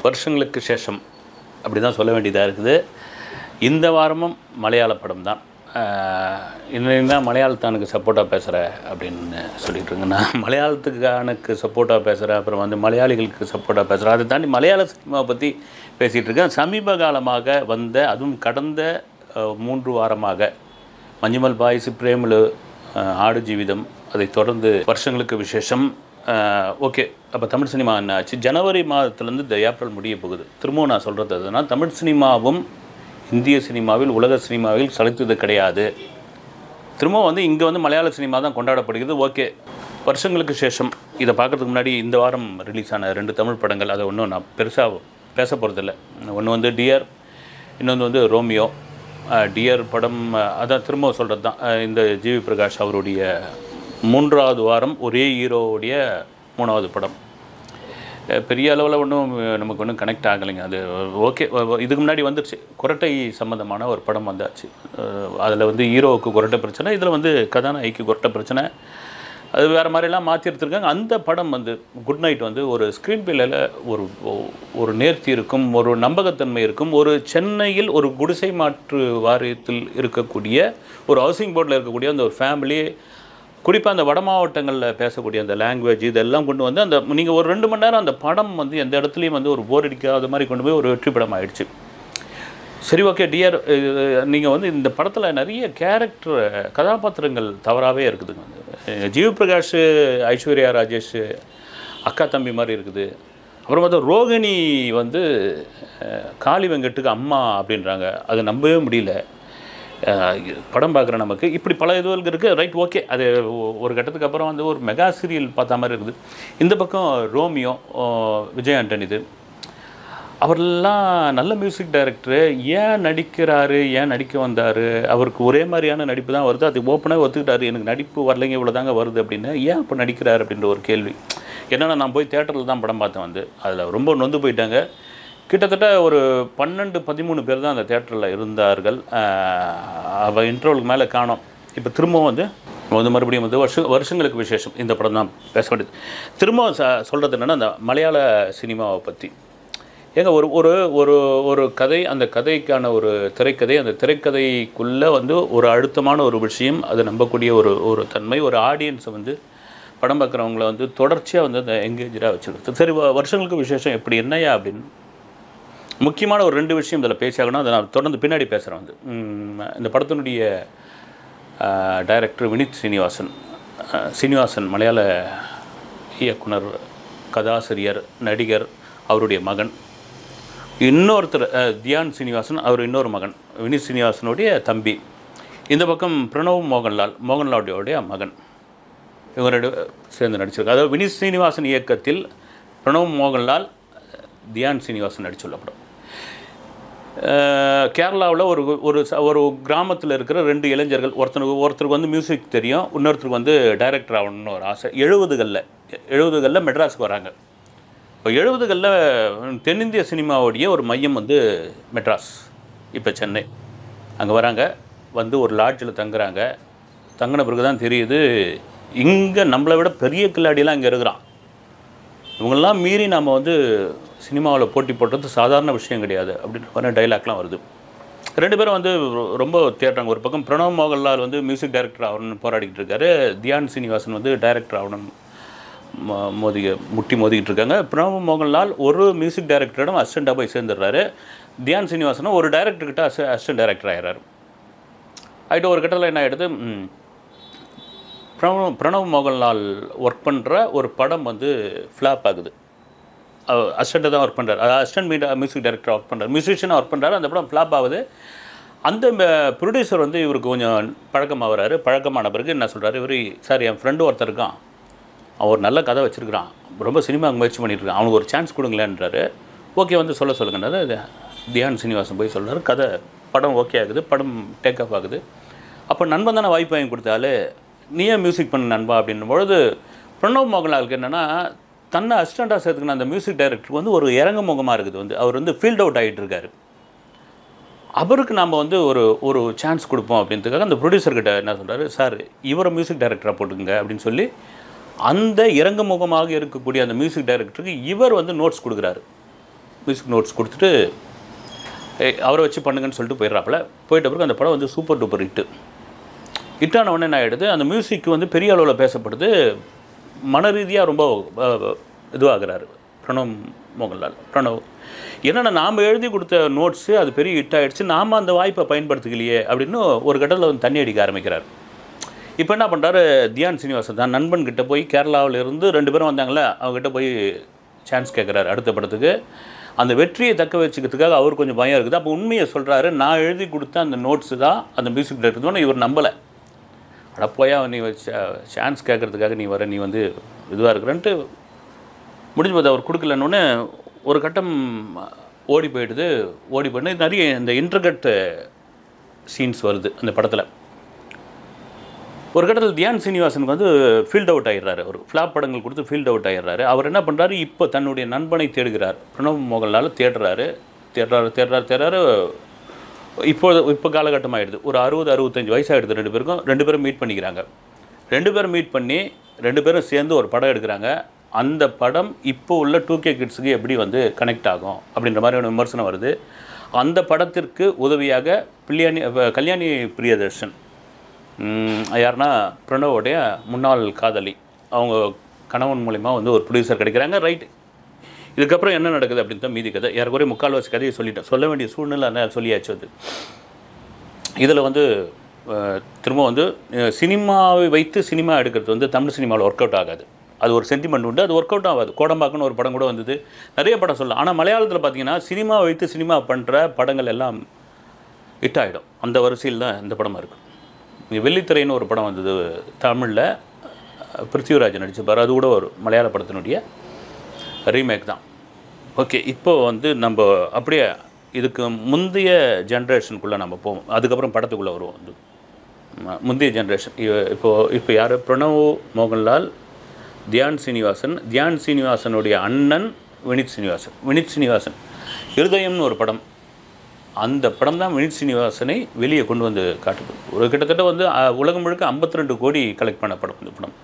வருஷங்களுக்கு சேஷம் அப்படி தான் சொல்ல வேண்டியதாக இருக்குது இந்த வாரமும் மலையாள படம் தான் இன்னைக்கு மலையாளத்தானுக்கு சப்போர்ட்டாக பேசுகிற அப்படின்னு சொல்லிட்டு இருங்க நான் மலையாளத்துக்கானுக்கு சப்போர்ட்டாக பேசுகிறேன் அப்புறம் வந்து மலையாளிகளுக்கு சப்போர்ட்டாக பேசுகிறேன் அதை தாண்டி மலையாள சினிமாவை பற்றி பேசிகிட்டு இருக்கேன் சமீப காலமாக வந்த அதுவும் கடந்த அஹ், மூன்று வாரமாக மஞ்சுமல் பாய்ஸ் பிரேமலு அஹ், ஆடு ஜீவிதம் அதைத் தொடர்ந்து வருஷங்களுக்கு விசேஷம் ஓகே அப்போ தமிழ் சினிமா என்ன ஆச்சு ஜனவரி மாதத்துலேருந்து இந்த ஏப்ரல் முடிய போகுது திரும்பவும் நான் சொல்கிறது எதுனா தமிழ் சினிமாவும் இந்திய சினிமாவில் உலக சினிமாவில் சளைத்தது கிடையாது திரும்பவும் வந்து இங்கே வந்து மலையாள சினிமா தான் கொண்டாடப்படுகிறது ஓகே வருஷங்களுக்கு சேஷம் இதை பார்க்கறதுக்கு முன்னாடி இந்த வாரம் ரிலீஸ் ஆன ரெண்டு தமிழ் படங்கள் அதை ஒன்றும் நான் பெருசாக பேச போகிறதில்ல ஒன்று வந்து டியர் இன்னொன்று வந்து ரோமியோ அஹ், டியர் படம் அஹ், அதான் திரும்ப சொல்கிறது தான் அஹ், இந்த ஜிவி பிரகாஷ் அவருடைய மூன்றாவது வாரம் ஒரே ஹீரோவுடைய மூணாவது படம் அஹ் பெரிய அளவில் ஒன்றும் நமக்கு ஒன்றும் கனெக்ட் ஆகலைங்க அது ஓகே இதுக்கு முன்னாடி வந்துருச்சு குரட்டை சம்மந்தமான ஒரு படம் வந்தாச்சு அதில் வந்து ஹீரோவுக்கு குரட்டை பிரச்சனை இதில் வந்து கதாநாயகிக்கு குரட்டை பிரச்சனை அது வேறு மாதிரிலாம் மாற்றி எடுத்திருக்காங்க அந்த படம் வந்து குட் நைட் வந்து ஒரு ஸ்க்ரீன் பிள்ளையில் ஒரு ஒரு நேர்த்தி இருக்கும் ஒரு நம்பகத்தன்மை இருக்கும் ஒரு சென்னையில் ஒரு குடிசை மாற்று வாரியத்தில் இருக்கக்கூடிய ஒரு ஹவுசிங் போர்டில் இருக்கக்கூடிய அந்த ஒரு ஃபேமிலி குறிப்பாக அந்த வட மாவட்டங்களில் பேசக்கூடிய அந்த லாங்குவேஜ் இதெல்லாம் கொண்டு வந்து அந்த நீங்கள் ஒரு ரெண்டு மணி நேரம் அந்த படம் வந்து எந்த இடத்துலையும் வந்து ஒரு போர் அடிக்காத மாதிரி கொண்டு போய் ஒரு வெற்றி படம் ஆயிடுச்சு சரி ஓகே டியர் நீங்கள் வந்து இந்த படத்தில் நிறைய கேரக்டர் கதாபாத்திரங்கள் தவறாகவே இருக்குதுங்க அஹ் ஜீவ் பிரகாஷ் ஐஸ்வர்யா ராஜேஷ் அக்கா தம்பி மாதிரி இருக்குது அப்புறம் பார்த்தா ரோகிணி வந்து அஹ், காளி வெங்கட்டுக்கு அம்மா அப்படின்றாங்க அது நம்பவே முடியல அஹ், படம் பார்க்குற நமக்கு இப்படி பல இதுவர்கள் இருக்குது ரைட் ஓகே அது ஒ- ஒரு கட்டத்துக்கு அப்புறம் வந்து ஒரு மெகா சீரியல் பார்த்த மாதிரி இருக்குது இந்த பக்கம் ரோமியோ அஹ், விஜய் ஆண்டனி இது அவரெல்லாம் நல்ல மியூசிக் டைரக்டரு ஏன் நடிக்கிறாரு ஏன் நடிக்க வந்தார் அவருக்கு ஒரே மாதிரியான நடிப்பு தான் வருது அது ஓப்பனாக ஒத்துக்கிட்டாரு எனக்கு நடிப்பு வரலைங்க இவ்வளோ தாங்க வருது அப்படின்னு ஏன் இப்போ நடிக்கிறாரு அப்படின்ற ஒரு கேள்வி என்னன்னா நான் போய் தேட்டரில் தான் படம் பார்த்தேன் வந்து அதில் ரொம்ப நொந்து போயிட்டாங்க கிட்டத்தட்ட ஒரு பன்னெண்டு பதிமூணு பேர் தான் அந்த தேட்டரில் இருந்தார்கள் அவள் இன்டர்வலுக்கு மேலே காணோம் இப்போ திரும்பவும் வந்து வந்து மறுபடியும் வந்து வருஷ வருஷங்களுக்கு விசேஷம் இந்த படம் தான் பேச வேண்டியது திரும்பவும் ச சொல்கிறது என்னென்னா அந்த மலையாள சினிமாவை பற்றி ஏங்க ஒரு ஒரு ஒரு ஒரு கதை அந்த கதைக்கான ஒரு திரைக்கதை அந்த திரைக்கதைக்குள்ளே வந்து ஒரு அழுத்தமான ஒரு விஷயம் அதை நம்பக்கூடிய ஒரு ஒரு தன்மை ஒரு ஆடியன்ஸை வந்து படம் பார்க்குறவங்கள வந்து தொடர்ச்சியாக வந்து அந்த எங்கேஜாக வச்சுருக்குது சரி வ- வருஷங்களுக்கு விசேஷம் எப்படி என்னையா அப்படின்னு முக்கியமான ஒரு ரெண்டு விஷயம் இதில் பேசியாகணும் அதை நான் தொடர்ந்து பின்னாடி பேசுகிறேன் வந்து உம், இந்த படத்தினுடைய டைரக்டர் வினித் சீனிவாசன் அஹ், சீனிவாசன் மலையாள இயக்குனர் கதாசிரியர் நடிகர் அவருடைய மகன் இன்னொருத்தர் அஹ், தியான் சீனிவாசன் அவர் இன்னொரு மகன் வினித் சீனிவாசனுடைய தம்பி இந்த பக்கம் பிரணவ் மோகன்லால் மோகன்லாலுடைய மகன் இவங்க ரெண்டு சேர்ந்து நடிச்சிருக்காங்க அதாவது வினித் சீனிவாசன் இயக்கத்தில் பிரணவ் மோகன்லால் தியான் சீனிவாசன் நடிச்சுள்ள படம் கேரளாவில் ஒரு ஒரு ச- ஒரு கிராமத்தில் இருக்கிற ரெண்டு இளைஞர்கள் ஒருத்தனுக்கு ஒருத்தருக்கு வந்து மியூசிக் தெரியும் இன்னொருத்தருக்கு வந்து டைரக்டர் ஆகணும்னு ஒரு ஆசை எழுபதுகளில் எழுபதுகளில் மெட்ராஸுக்கு வராங்க இப்போ எழுபதுகளில் தென்னிந்திய சினிமாவுடைய ஒரு மையம் வந்து மெட்ராஸ் இப்போ சென்னை அங்கே வராங்க வந்து ஒரு லாட்ஜில் தங்குறாங்க தங்கின பிறகு தான் தெரியுது இங்கே நம்மளை விட பெரிய கில்லாடிலாம் இங்கே இருக்கிறான் இவங்கெல்லாம் மீறி நம்ம வந்து சினிமாவில் போட்டி போடுறது சாதாரண விஷயம் கிடையாது அப்படின்ற மாதிரி டைலாக்லாம் வருது ரெண்டு பேரும் வந்து ரொ- ரொம்ப தேடுறாங்க ஒரு பக்கம் பிரணவ் மோகன்லால் வந்து மியூசிக் டைரக்டர் ஆகணும்னு போராடிக்கிட்டு இருக்காரு தியான் சீனிவாசன் வந்து டைரக்டர் ஆகணும் மோ- மோதி முட்டி மோதிக்கிட்டு இருக்காங்க பிரணவ் மோகன்லால் ஒரு மியூசிக் டைரக்டரிடம் அசிஸ்டண்ட்டாக போய் சேர்ந்துடுறாரு தியான் சீனிவாசனும் ஒரு டைரக்டர்கிட்ட அசி அசிஸ்டன்ட் டைரக்டர் ஆயிடுறாரு ஆகிட்டு ஒரு கட்டத்தில் என்ன ஆகிடுது ம், பிரணவ் பிரணவ் மோகன்லால் ஒர்க் பண்ணுற ஒரு படம் வந்து ஃப்ளாப் ஆகுது அசிஸ்டண்ட்டை தான் ஒர்க் பண்ணுறாரு அதாவது assistant media music director work பண்ணுறாரு மியூசிஷியனாக ஒர்க் பண்ணுறாரு அந்த படம் ஃப்ளாப் ஆகுது அந்த ப்ரொடியூசர் வந்து இவருக்கு கொஞ்சம் பழக்கமாகறாரு பழக்கமான பிறகு என்ன சொல்கிறாரு இவர் சார் என் ஃப்ரெண்டு ஒருத்தர் இருக்கான் அவன் ஒரு நல்ல கதை வச்சுருக்கிறான் ரொம்ப சினிமாவுக்கு முயற்சி பண்ணிட்டு இருக்கான் அவனுக்கு ஒரு சான்ஸ் கொடுங்களேன்றாரு ஓகே வந்து சொல்ல சொல்லுங்கன்றாரு இது தியான் சீனிவாசன் போய் சொல்றாரு கதை படம் ஓகே ஆகுது படம் டேக் ஆஃப் ஆகுது அப்போ நண்பன் தானே வாய்ப்பு வாங்கி கொடுத்தாலே நீயே மியூசிக் பண்ணு நண்பா அப்படின்னும் பொழுது பிரணவ் மோகன்லாலுக்கு என்னென்னா தன்னை அசிஸ்டண்ட்டாக சேர்த்துக்கின அந்த மியூசிக் டைரக்டருக்கு வந்து ஒரு இறங்க முகமாக இருக்குது வந்து அவர் வந்து ஃபீல்ட் அவுட் ஆகிட்டு இருக்காரு அவருக்கு நாம் வந்து ஒரு ஒரு சான்ஸ் கொடுப்போம் அப்படின்றதுக்காக அந்த ப்ரொடியூசர்கிட்ட என்ன சொல்றாரு சார் இவரை மியூசிக் டைரக்டராக போட்டுங்க அப்படின்னு சொல்லி அந்த இறங்குமுகமாக இருக்கக்கூடிய அந்த மியூசிக் டைரக்டருக்கு இவர் வந்து நோட்ஸ் கொடுக்குறாரு மியூசிக் நோட்ஸ் கொடுத்துட்டு "ஏய், அவரை வச்சு பண்ணுங்கன்னு சொல்லிட்டு போயிடுறாப்புல போயிட்ட பிறகு அந்த படம் வந்து சூப்பர் டூப்பர் ஹிட்டு ஹிட்டான உடனே என்ன ஆகிடுது அந்த மியூசிக் வந்து பெரிய அளவில் பேசப்படுது மன ரீதியாக ரொம்ப அஹ், இதுவாகிறாரு பிரணவ் மோகன்லால் பிரணவ் என்னென்னா நாம் எழுதி கொடுத்த நோட்ஸு அது பெரிய ஹிட் ஆகிடுச்சு நாம் அந்த வாய்ப்பை பயன்படுத்திக்கலையே அப்படின்னு ஒரு கட்டத்தில் வந்து தண்ணி அடிக்க ஆரம்பிக்கிறார் இப்போ என்ன பண்ணுறாரு தியான் சீனிவாசன் தான் நண்பன் கிட்ட போய் கேரளாவில் இருந்து ரெண்டு பேரும் வந்தாங்களே அவங்ககிட்ட போய் சான்ஸ் கேட்குறாரு அடுத்த படத்துக்கு அந்த வெற்றியை தக்க வச்சுக்கிறதுக்காக அவர் கொஞ்சம் பயம் இருக்குது அப்போ உண்மையை சொல்கிறாரு நான் எழுதி கொடுத்த அந்த நோட்ஸு தான் அந்த மியூசிக் டைரக்டர் இவர் நம்பலை அட போயா நீ சான்ஸ் கேட்குறதுக்காக நீ வர நீ வந்து இதுவாக இருக்கிறன்ட்டு முடிஞ்சு போது அவர் கொடுக்கலன்னொன்னே ஒரு கட்டம் ஓடி போயிடுது ஓடி போயிட்டு நிறைய இந்த இன்டர்கட் சீன்ஸ் வருது அந்த படத்தில் ஒரு கட்டத்தில் தியான் சீனிவாசனுக்கு வந்து ஃபீல்ட் அவுட் ஆயிடுறாரு ஒரு ஃப்ளாப் படங்கள் கொடுத்து ஃபீல்ட் அவுட் ஆயிடுறாரு அவர் என்ன பண்ணுறாரு இப்போ தன்னுடைய நண்பனை தேடுகிறார் பிரணவ் மோகன்லால் தேடுறாரு தேடுறாரு தேடுறாரு தேடுறாரு இப்போ இப்போ காலகட்டம் ஆயிடுது ஒரு அறுபது அறுபத்தஞ்சு வயசாகிடுது ரெண்டு பேருக்கும் ரெண்டு பேரும் மீட் பண்ணிக்கிறாங்க ரெண்டு பேரும் மீட் பண்ணி ரெண்டு பேரும் சேர்ந்து ஒரு படம் எடுக்கிறாங்க அந்த படம் இப்போ உள்ள டூ கே கிட்ஸுக்கு எப்படி வந்து கனெக்ட் ஆகும் அப்படின்ற மாதிரியான விமர்சனம் வருது அந்த படத்திற்கு உதவியாக பிள்ளையாணி அஹ், கல்யாணி பிரியதர்ஷன் ம், யாருன்னா பிரணவோடைய முன்னாள் காதலி அவங்க கணவன் மூலிமா வந்து ஒரு ப்ரொடியூசர் கிடைக்கிறாங்க ரைட் இதுக்கப்புறம் என்ன நடக்குது அப்படின்னு தான் மீதி கதை ஏறக்குறைய முக்கால்வாசி கதையை சொல்லிட்டேன் சொல்ல வேண்டிய சூழ்நிலை அதனால் சொல்லியாச்சு அது இதில் வந்து அஹ், திரும்ப வந்து அஹ், சினிமாவை வைத்து சினிமா எடுக்கிறது வந்து தமிழ் சினிமாவில் ஒர்க் அவுட் ஆகாது அது ஒரு சென்டிமெண்ட் உண்டு அது ஒர்க் அவுட் ஆகாது கோடம்பாக்குன்னு ஒரு படம் கூட வந்தது நிறைய படம் சொல்லலாம் ஆனால் மலையாளத்தில் பார்த்தீங்கன்னா சினிமா வைத்து சினிமா பண்ணுற படங்கள் எல்லாம் ஹிட் ஆகிடும் அந்த வரிசையில் தான் இந்த படமாக இருக்குது இங்கே வெள்ளித்திரைன்னு ஒரு படம் வந்தது தமிழில் பிருத்திவிராஜ் நடிச்சிருப்பார் அது கூட ஒரு மலையாள படத்தினுடைய ரீமேக் தான் ஓகே இப்போ வந்து நம்ம அப்படியே இதுக்கு முந்தைய ஜென்ரேஷனுக்குள்ளே நம்ம போவோம் அதுக்கப்புறம் படத்துக்குள்ளே வருவோம் வந்து ம- முந்தைய ஜென்ரேஷன் இப்போது இப்போ யார் பிரணவ் மோகன்லால் தியான் சீனிவாசன் தியான் சீனிவாசனுடைய அண்ணன் வினித் சீனிவாசன் வினித் சீனிவாசன் இருதயம்னு ஒரு படம் அந்த படம் தான் வினித் சீனிவாசனை வெளியே கொண்டு வந்து காட்டுது ஒரு கிட்டத்தட்ட வந்து அஹ், உலகம் முழுக்க 52 கோடி கலெக்ட் பண்ண படம் இந்த படம்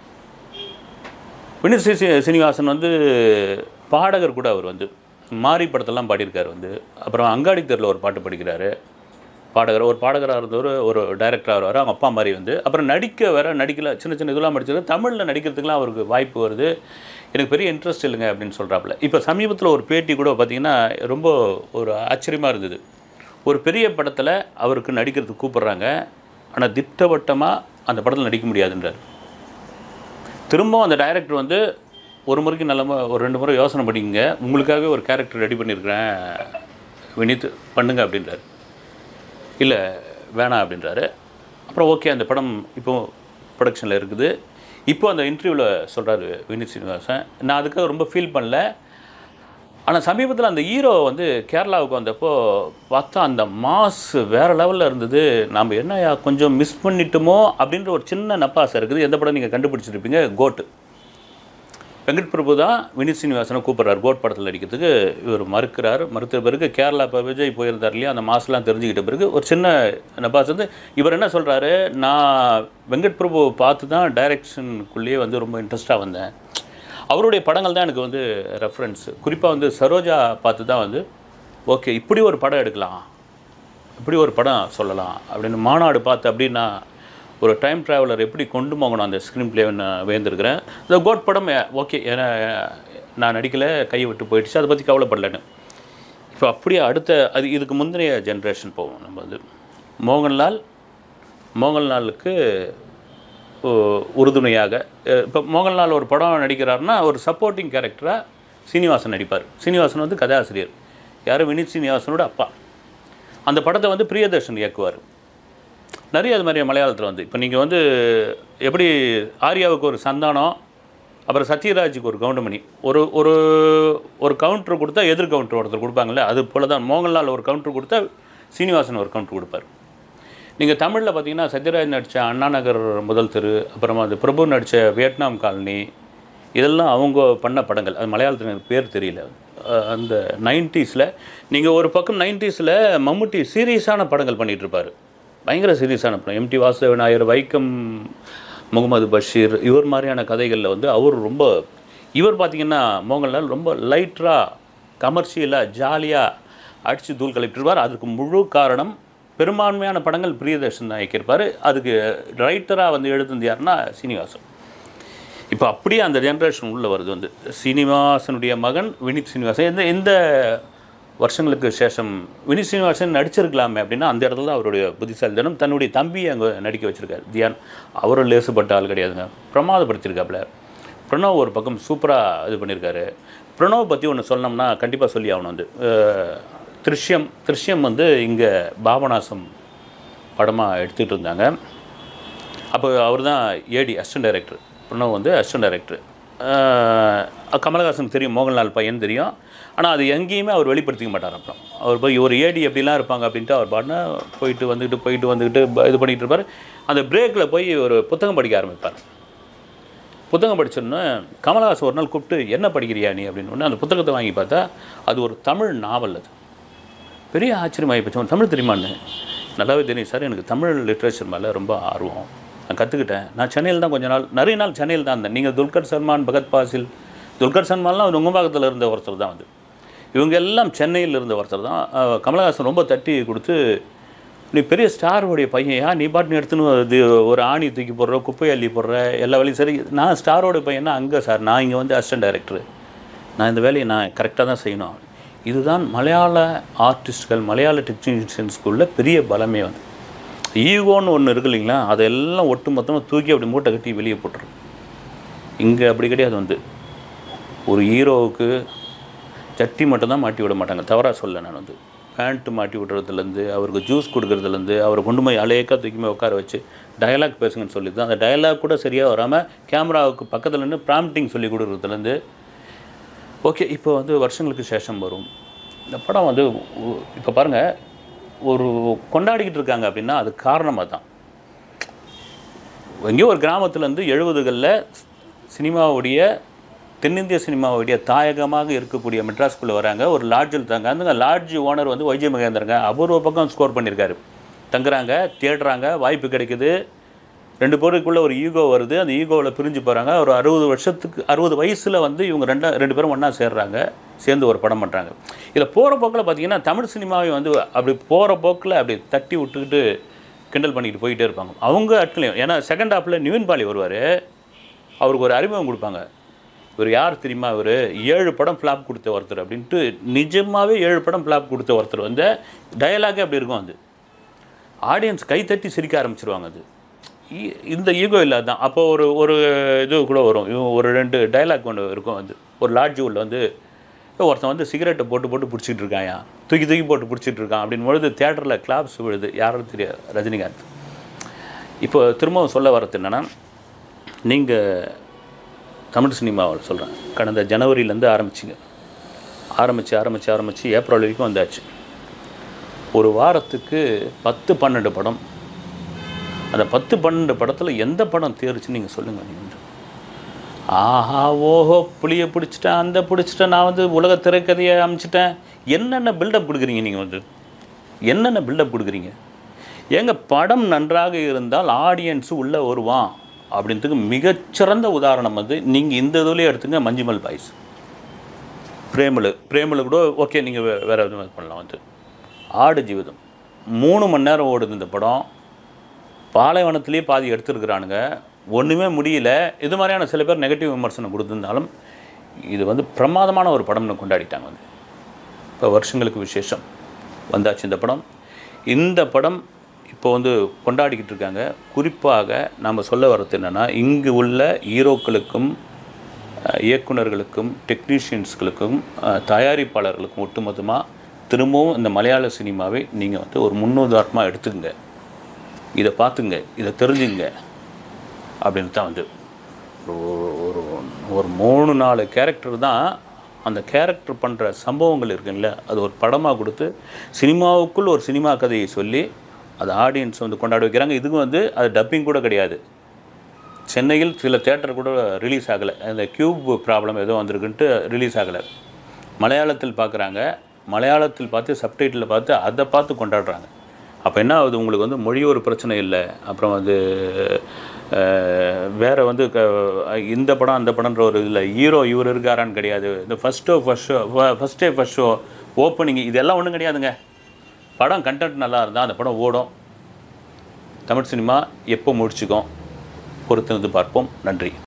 வினித் சி சி- சீனிவாசன் வந்து பாடகர் கூட அவர் வந்து மாரி படத்தெல்லாம் பாடியிருக்காரு வந்து அப்புறம் அங்காடி தெருவில் ஒரு பாட்டு படிக்கிறாரு பாடகர் ஒரு பாடகராக இருந்தவர் ஒரு டைரக்டராக வருவார் அவங்க அப்பா மாதிரி வந்து அப்புறம் நடிக்க வேற நடிக்கல சின்ன சின்ன இதெல்லாம் படிச்சிருக்கு தமிழில் நடிக்கிறதுக்குலாம் அவருக்கு வாய்ப்பு வருது எனக்கு பெரிய இன்ட்ரெஸ்ட் இல்லைங்க அப்படின்னு சொல்கிறாப்புல இப்போ சமீபத்தில் ஒரு பேட்டி கூட பார்த்தீங்கன்னா ரொம்ப ஒரு ஆச்சரியமாக இருந்தது ஒரு பெரிய படத்தில் அவருக்கு நடிக்கிறதுக்கு கூப்பிடுறாங்க ஆனால் திட்டவட்டமாக அந்த படத்தில் நடிக்க முடியாதுன்றார் திரும்பவும் அந்த டைரக்டர் வந்து ஒரு முறைக்கு நல்ல மு- ஒரு ரெண்டு முறை யோசனை பண்ணிக்கங்க உங்களுக்காகவே ஒரு கேரக்டர் ரெடி பண்ணியிருக்கிறேன் வினித் பண்ணுங்க அப்படின்றாரு இல்லை வேணாம் அப்படின்றாரு அப்புறம் ஓகே அந்த படம் இப்போ ப்ரொடக்ஷனில் இருக்குது இப்போ அந்த இன்டர்வியூவில் சொல்கிறாரு வினித் சீனிவாசன் நான் அதுக்காக ரொம்ப ஃபீல் பண்ணல ஆனால் சமீபத்தில் அந்த ஹீரோ வந்து கேரளாவுக்கு வந்தப்போ பார்த்தா அந்த மாஸ் வேறு லெவலில் இருந்தது நாம் என்ன கொஞ்சம் மிஸ் பண்ணிட்டோமோ அப்படின்ற ஒரு சின்ன நப்பாசை இருக்குது எந்த படம் நீங்கள் கண்டுபிடிச்சிருப்பீங்க கோட்டு வெங்கட் பிரபு தான் வினித் சீனிவாசனை கூப்பிட்றாரு கோட் படத்தில் நடிக்கிறதுக்கு இவர் மறுக்கிறார் மறுத்த பிறகு கேரளா இப்போ விஜய் போயிருந்தார் இல்லையா அந்த மாஸ்லாம் தெரிஞ்சுக்கிட்ட பிறகு ஒரு சின்ன நபாஸ் வந்து இவர் என்ன சொல்கிறாரு நான் வெங்கட் பிரபு பார்த்து தான் டைரக்ஷனுக்குள்ளேயே வந்து ரொம்ப இன்ட்ரெஸ்ட்டாக வந்தேன் அவருடைய படங்கள் தான் எனக்கு வந்து ரெஃபரன்ஸ் குறிப்பாக வந்து சரோஜா பார்த்து தான் வந்து ஓகே இப்படி ஒரு படம் எடுக்கலாம் இப்படி ஒரு படம் சொல்லலாம் அப்படின்னு மாநாடு பார்த்து அப்படின்னா ஒரு டைம் ட்ராவலர் எப்படி கொண்டு போகணும் அந்த ஸ்க்ரீன் பிளே நான் வேந்திருக்கிறேன் இந்த கோட் படம் ஓகே ஏன்னா நான் நடிக்கலை கையை விட்டு போயிடுச்சு அதை பற்றி கவலைப்படலன்னு இப்போ அப்படியே அடுத்த அது இதுக்கு முந்தைய ஜென்ரேஷன் போவோம் நம்ம வந்து மோகன்லால் மோகன்லாலுக்கு உ- உறுதுணையாக அஹ் இப்போ மோகன்லால் ஒரு படம் நடிக்கிறாருன்னா ஒரு சப்போர்ட்டிங் கேரக்டராக சீனிவாசன் நடிப்பார் சீனிவாசன் வந்து கதாசிரியர் யார் வினித் சீனிவாசனோட அப்பா அந்த படத்தை வந்து பிரியதர்ஷன் இயக்குவார் நிறைய அது மாதிரி மலையாளத்தில் வந்து இப்போ நீங்கள் வந்து எப்படி ஆர்யாவுக்கு ஒரு சந்தானம் அப்புறம் சத்யராஜுக்கு ஒரு கவுண்டமணி ஒரு ஒரு ஒரு கவுண்டர் கொடுத்தா எதிர் கவுண்டர் ஒருத்தர் கொடுப்பாங்கல்ல அது போல தான் மோகன்லால் ஒரு கவுண்டர் கொடுத்தா சீனிவாசன் ஒரு கவுண்டர் கொடுப்பார் நீங்கள் தமிழில் பார்த்தீங்கன்னா சத்யராஜ் நடித்த அண்ணா நகர் முதல் தெரு அப்புறமா அது பிரபு நடித்த வியட்நாம் காலனி இதெல்லாம் அவங்க பண்ண படங்கள் அது மலையாளத்தில் எனக்கு பேர் தெரியல அஹ் அந்த நைன்ட்டீஸில் நீங்கள் ஒரு பக்கம் நைன்ட்டீஸில் மம்முட்டி சீரியஸான படங்கள் பண்ணிகிட்டு இருப்பார் பயங்கர சீரியஸான படம் எம்டி வாசுதேவன் நாயர் வைக்கம் முகமது பஷீர் இவர் மாதிரியான கதைகளில் வந்து அவர் ரொம்ப இவர் பார்த்தீங்கன்னா மோகன்லால் ரொம்ப லைட்டராக கமர்ஷியலாக ஜாலியாக அடித்து தூள் கிளப்பிட்டுருவார் அதுக்கு முழு காரணம் பெரும்பான்மையான படங்கள் பிரியதர்ஷன் தான் இயக்கியிருப்பார் அதுக்கு ரைட்டராக வந்து எழுதுனது யாருன்னா சீனிவாசன் இப்போ அப்படியே அந்த ஜென்ரேஷன் உள்ளே வருது வந்து சீனிவாசனுடைய மகன் வினித் சீனிவாசன் எந்த எந்த வருஷங்களுக்கு சேஷம் வினித் சீனிவாசன் நடிச்சிருக்கலாமே அப்படின்னா அந்த இடத்துல தான் அவருடைய புத்திசாலித்தனம் தன்னுடைய தம்பியை அங்கே நடிக்க வச்சிருக்காரு தியான் அவரும் லேசுப்பட்ட ஆள் கிடையாதுங்க பிரமாதப்படுத்தியிருக்காப்புல பிரணவ் ஒரு பக்கம் சூப்பராக இது பண்ணியிருக்காரு பிரணவ் பற்றி ஒன்று சொன்னோம்னா கண்டிப்பாக சொல்லி ஆகணும் வந்து அஹ், திருஷ்யம் திருஷ்யம் வந்து இங்கே பாபநாசம் படமாக எடுத்துகிட்டு இருந்தாங்க அப்போ அவர் தான் ஏடி அசிஸ்டன்ட் டைரக்டர் பிரணவ் வந்து அசிஸ்டன்ட் டைரக்டர் கமலஹாசனுக்கு தெரியும் மோகன்லால் பையன் தெரியும் ஆனால் அது எங்கேயுமே அவர் வெளிப்படுத்திக்க மாட்டார் அப்புறம் அவர் போய் ஒரு ஏடி எப்படிலாம் இருப்பாங்க அப்படின்ட்டு அவர் பாட்டுனா போயிட்டு வந்துக்கிட்டு போயிட்டு வந்துக்கிட்டு ப- இது பண்ணிகிட்டு இருப்பார் அந்த பிரேக்கில் போய் ஒரு புத்தகம் படிக்க ஆரம்பிப்பார் புத்தகம் படிச்சோன்னே கமலஹாசன் ஒரு நாள் கூப்பிட்டு என்ன படிக்கிறியா நீ அப்படின்னு உடனே அந்த புத்தகத்தை வாங்கி பார்த்தா அது ஒரு தமிழ் நாவல் அது பெரிய ஆச்சரியமாகி போச்சு "உனக்கு தமிழ் தெரியுமான்னு நல்லாவே தெரியும் சார் எனக்கு தமிழ் லிட்ரேச்சர் மேலே ரொம்ப ஆர்வம் நான் கற்றுக்கிட்டேன் நான் சென்னையில் தான் கொஞ்ச நாள் நிறைய நாள் சென்னையில் தான் இருந்தேன் நீங்கள் துல்கர் சல்மான் பகத் பாசில் துல்கர் சல்மான்லாம் நுங்கம்பாக்கத்தில் இருந்த ஒருத்தர் தான் வந்து இவங்க எல்லாம் சென்னையில் இருந்த ஒருத்தர் தான் அஹ் கமலஹாசன் ரொம்ப தட்டி கொடுத்து நீ பெரிய ஸ்டாரோடைய பையன்யா நீ பாட்டு எடுத்துன்னு இது ஒரு ஆணி தூக்கி போடுற குப்பை அள்ளி போடுற எல்லா வேலையும் சரி நான் ஸ்டாரோட பையனா அங்கே சார் நான் இங்கே வந்து அசிஸ்டன்ட் டைரக்டர் நான் இந்த வேலையை நான் கரெக்டாக தான் செய்யணும் இதுதான் மலையாள ஆர்டிஸ்ட்கள் மலையாள டெக்னீஷியன்ஸ்குள்ள பெரிய பலமே வந்து ஈகோன்னு ஒன்று இருக்கு இல்லைங்களா அதெல்லாம் ஒட்டு மொத்தமாக தூக்கி அப்படி மூட்டை கட்டி வெளியே போட்டுரும் இங்கே அப்படி கிடையாது வந்து ஒரு ஹீரோவுக்கு சட்டி மட்டும் தான் மாட்டி விட மாட்டாங்க தவறாக சொல்ல நான் வந்து பேண்ட்டு மாட்டி விடுறதுலேருந்து அவருக்கு ஜூஸ் கொடுக்குறதுலேருந்து அவரை கொண்டு போய் அலையக்கா தூக்கி போய் உட்கார வச்சு டயலாக் பேசுங்கன்னு சொல்லி தான் அந்த டயலாக் கூட சரியாக வராமல் கேமராவுக்கு பக்கத்தில் நின்று ப்ராம்ப்டிங் சொல்லி கொடுக்குறதுலேருந்து ஓகே இப்போ வந்து வருஷங்களுக்கு சேஷம் வரும் இந்த படம் வந்து இப்போ பாருங்கள் ஒரு கொண்டாடிக்கிட்டு இருக்காங்க அப்படின்னா அது காரணமாக தான் எங்கேயோ ஒரு கிராமத்துலேருந்து எழுபதுகளில் சினிமாவுடைய தென்னிந்திய சினிமாவுடைய தாயகமாக இருக்கக்கூடிய மெட்ராஸ்குள்ளே வராங்க ஒரு லாட்ஜில் தாங்க அந்த லாட்ஜ் ஓனர் வந்து வைஜய் மகேந்திரங்க அபூர்வ பக்கம் ஸ்கோர் பண்ணியிருக்காரு தங்குறாங்க தேடுறாங்க வாய்ப்பு கிடைக்குது ரெண்டு பேருக்குள்ளே ஒரு ஈகோ வருது அந்த ஈகோவில் பிரிஞ்சு போகிறாங்க ஒரு அறுபது வருஷத்துக்கு அறுபது வயசில் வந்து இவங்க ரெண்டா ரெண்டு பேரும் ஒன்றா சேர்றாங்க சேர்ந்து ஒரு படம் பண்ணுறாங்க இதில் போகிற போக்கில் பார்த்தீங்கன்னா தமிழ் சினிமாவை வந்து அப்படி போகிற போக்கில் அப்படி தட்டி விட்டுக்கிட்டு கிண்டல் பண்ணிக்கிட்டு போயிட்டே இருப்பாங்க அவங்க ஆட்களையும் ஏன்னா செகண்ட் ஹாஃபில் நிவின் பாலி வருவார் அவருக்கு ஒரு அறிமுகம் கொடுப்பாங்க இவர் யார் தெரியுமா இவர் ஏழு படம் ஃப்ளாப் கொடுத்த ஒருத்தர் அப்படின்ட்டு நிஜமாகவே ஏழு படம் ஃப்ளாப் கொடுத்த ஒருத்தர் வந்து டயலாகே அப்படி இருக்கும் அது ஆடியன்ஸ் கைத்தட்டி சிரிக்க ஆரம்பிச்சிருவாங்க அது இ- இந்த ஈகோ இல்லாத தான் அப்போ ஒரு ஒரு இது கூட வரும் இவன் ஒரு ரெண்டு டயலாக் ஒன்று இருக்கும் வந்து ஒரு லாட்ஜ் உள்ள வந்து ஒருத்தன் வந்து சிகரெட்டை போட்டு போட்டு பிடிச்சிட்டு இருக்காயா தூக்கி தூக்கி போட்டு பிடிச்சிட்டு இருக்கான் அப்படின்னு பொழுது தேட்டரில் கிளாப்ஸ் விழுது யாரும் தெரியாது ரஜினிகாந்த் இப்போ திரும்பவும் சொல்ல வரது என்னென்னா நீங்கள் தமிழ் சினிமாவில் சொல்கிறேன் கடந்த ஜனவரியிலேருந்து ஆரம்பிச்சிங்க ஆரம்பித்து ஆரம்பித்து ஆரம்பித்து ஏப்ரல் வரைக்கும் வந்தாச்சு ஒரு வாரத்துக்கு பத்து பன்னெண்டு படம் அந்த பத்து பன்னெண்டு படத்தில் எந்த படம் தேர்ச்சுன்னு நீங்கள் சொல்லுங்கள் நீங்கள் ஆஹா ஓஹோ புளியை பிடிச்சிட்டேன் அந்த பிடிச்சிட்டேன் நான் வந்து உலக திரைக்கதையை அமைச்சிட்டேன் என்னென்ன பில்டப் கொடுக்குறீங்க நீங்கள் வந்து என்னென்ன பில்டப் கொடுக்குறீங்க ஏங்க படம் நன்றாக இருந்தால் ஆடியன்ஸ் உள்ளே வருவான் அப்படின்றதுக்கு மிகச்சிறந்த உதாரணம் வந்து நீங்கள் இந்த இதுலேயே எடுத்துங்க மஞ்சுமல் பாய்ஸ் பிரேமலு பிரேமலு கூட ஓகே நீங்கள் வேறு எதுவும் இது பண்ணலாம் வந்து ஆடு ஜீவிதம் மூணு மணி நேரம் ஓடுது இந்த படம் பாலைவனத்திலேயே பாதி எடுத்துருக்குறானுங்க ஒன்றுமே முடியல இது மாதிரியான சில பேர் நெகட்டிவ் விமர்சனம் கொடுத்துருந்தாலும் இது வந்து பிரமாதமான ஒரு படம்னு கொண்டாடிட்டாங்க வந்து இப்போ வருஷங்களுக்கு விசேஷம் வந்தாச்சு இந்த படம் இந்த படம் இப்போ வந்து கொண்டாடிக்கிட்டு இருக்காங்க குறிப்பாக நாம் சொல்ல வர்றது என்னென்னா இங்கு உள்ள ஹீரோக்களுக்கும் அஹ், இயக்குனர்களுக்கும் டெக்னீஷியன்ஸ்களுக்கும் அஹ், தயாரிப்பாளர்களுக்கும் ஒட்டுமொத்தமாக திரும்பவும் இந்த மலையாள சினிமாவை நீங்கள் வந்து ஒரு முன்னுதாரணமாக எடுத்துக்கங்க இதை பார்த்துங்க இதை தெரிஞ்சுங்க அப்படின்னு தான் வந்து ஒரு ஒரு ஒரு மூணு நாலு கேரக்டர் தான் அந்த கேரக்டர் பண்ணுற சம்பவங்கள் இருக்குங்கள அது ஒரு படமாக கொடுத்து சினிமாவுக்குள் ஒரு சினிமா கதையை சொல்லி அது ஆடியன்ஸ் வந்து கொண்டாட வைக்கிறாங்க இதுக்கும் வந்து அது டப்பிங் கூட கிடையாது சென்னையில் சில தேட்டர் கூட ரிலீஸ் ஆகலை அந்த கியூப் ப்ராப்ளம் ஏதோ வந்திருக்குன்ட்டு ரிலீஸ் ஆகலை மலையாளத்தில் பார்க்குறாங்க மலையாளத்தில் பார்த்து சப்டைட்டில் பார்த்து அதை பார்த்து கொண்டாடுறாங்க அப்போ என்ன ஆகுது உங்களுக்கு வந்து மொழி ஒரு பிரச்சனை இல்லை அப்புறம் வந்து அஹ், வேற வந்து க இந்த படம் அந்த படம்ன்ற ஒரு இதில் ஹீரோ இவர் இருக்காரான்னு கிடையாது இந்த first show first show first day first show opening இதெல்லாம் ஒன்றும் கிடையாதுங்க படம் கண்டென்ட் நல்லா இருந்தால் அந்த படம் ஓடும் தமிழ் சினிமா எப்போ முடிச்சுக்கும் பொறுத்திருந்து பார்ப்போம் நன்றி